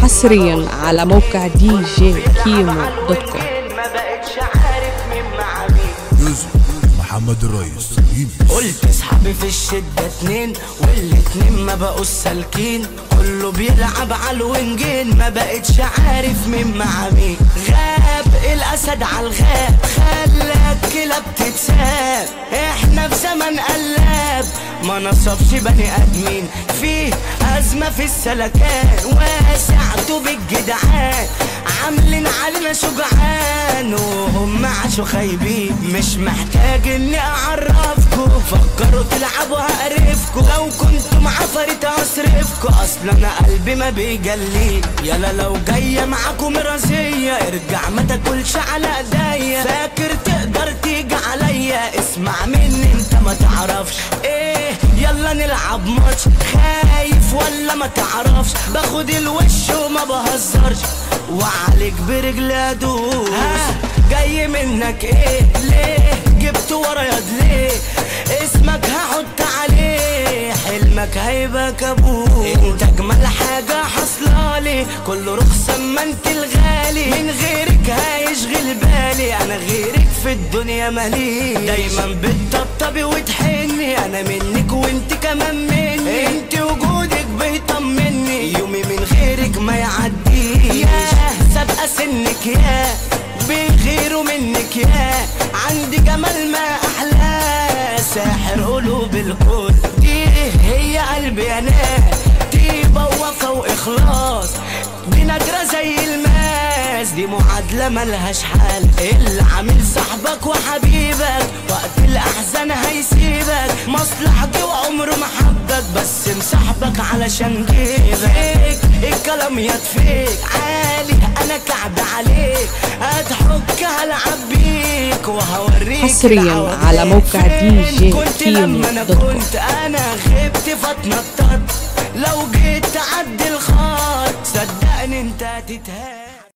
حصريا على موقع دي جي كيمو دوت كوم ما بقتش عارف مين مع مين يوسف محمد الرئيس قلت اصحابي في الشدة اتنين والاتنين ما بقوش سالكين كله بيلعب على الوينجين ما بقتش عارف مين مع مين غاب الاسد على الغاب خلى الكلاب تتساب احنا في زمن قلاب ما نصبش بني ادمين فيه ازمة في السلكان واسعته بالجدعان عاملين علينا شجعان وهم عاشوا خايبين مش محتاج اني اعرفكم فكروا تلعبوا هقرفكم لو كنتم عفريت هصرفكم اصلا انا قلبي ما بيجلي يلا لو جاية معاكم راسية ارجع ما تاكلش على ايديا فاكر تقدر تيجي عليا اسمع مني انت ما تعرفش ايه يلا نلعب ماتش خايف ولا ما تعرفش باخد الوش وما بهزرش وعليك برجلي ادوس جاي منك ايه ليه جبت ورايا ليه اسمك هحط عليه حلمك هيبقى كابوس انت اجمل حاجة حصلالي كله رخصة ما انت الغالي من غيرك هيشغل بالي انا غيرك في الدنيا مالي دايما بتطبطبي وتحني انا منك وانت كمان مني انت وجودك بيطمني يومي من غيرك ما يعديش ياه سابقة سنك يا بيغيروا منك يا عندي جمال ما احلى ساحر قلوب الكل دي هي قلبي انا طيبة ووفا واخلاص دي نادرة زي الماس دي معادلة ملهاش حل اللي عامل صاحبك وحبيبك وقت الاحزان هيسيبك مصلحتي وعمره ما حبك بس مصاحبك علشان جيبك الكلام يطفيك عالي انا كعب عليك هتحك هلعب بيك وهوريك حصرياً العوض على موقع فين. DJ كنت كيمو لما انا دوت كوم. كنت انا غبت فاتنطط لو جيت تعدي الخط صدقني انت هتتهان